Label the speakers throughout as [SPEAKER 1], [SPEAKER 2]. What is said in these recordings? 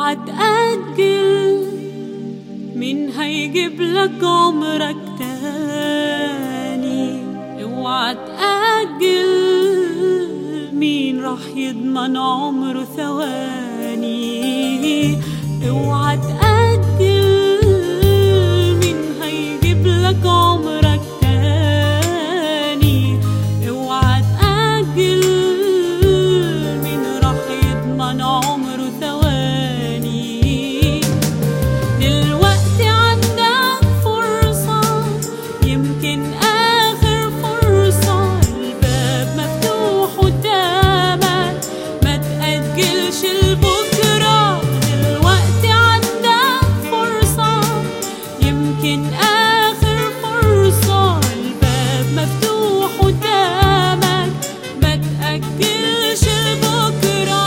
[SPEAKER 1] اوعى تأجل مين هيجيب لك عمرك تاني اوعى تأجل مين راح يضمن عمره ثواني اوعى تأجل مين هيجيب لك عمرك تاني اوعى تأجل مين راح يضمن عمره ثواني دلوقتي عندك فرصة يمكن آخر فرصة الباب مفتوح قدامك ما تأجلش لبكرة دلوقتي عندك فرصة يمكن آخر فرصة الباب مفتوح قدامك ما تأجلش لبكرة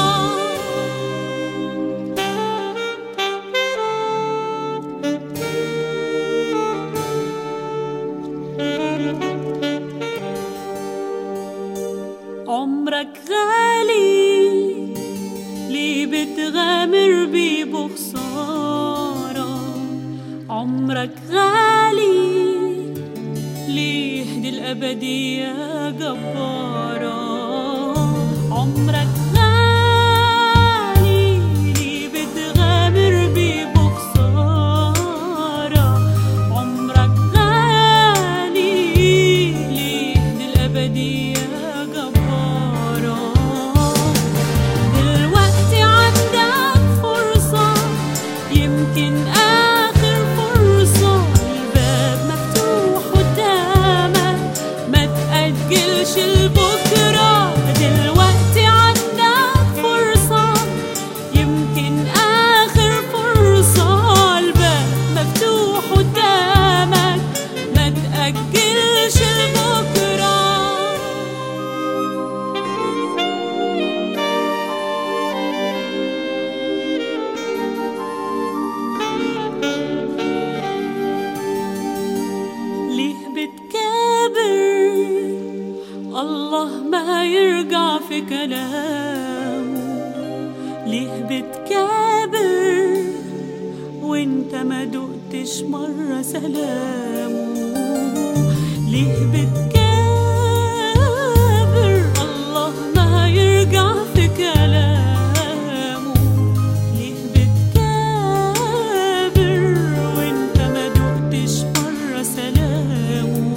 [SPEAKER 1] عمرك غالي ليه بتغامر بيه بخسارة عمرك غالي ليه دي الأبدية جبارة عمرك غالي ليه بتغامر بيه بخسارة عمرك غالي ليه دي الأبدية جبارة دلوقتي عندك فرصة يمكن آخر فرصة الباب مفتوح قدامك ما تأجلش لبكرة دلوقتي عندك فرصة يمكن آخر فرصة الباب مفتوح قدامك ما تأجلش لبكرة ليه بتكابر الله ما يرجع في كلامه ليه بتكابر وانت ما دقتش مرة سلامه ليه بتكابر الله ما يرجع في كلامه ليه بتكابر وانت ما دقتش مرة سلامه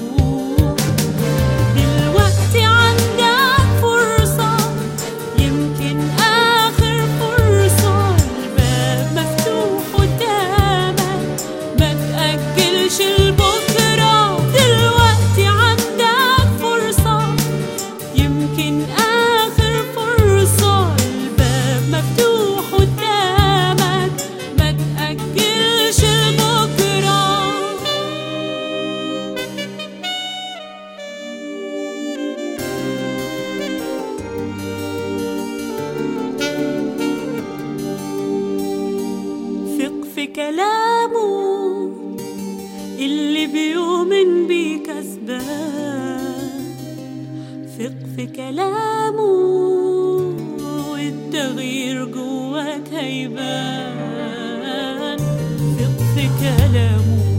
[SPEAKER 1] دلوقتي عندك فرصة يمكن آخر فرصة الباب مفتوح قدامك ما تأجلش لبكرة دلوقتي عندك فرصة يمكن آخر فرصة الباب مفتوح قدامك ما تأجلش لبكرة ثق في كلامه اللي بيؤمن بيه كسبان ثق في كلامه والتغيير جواك هيبان ثق في كلامه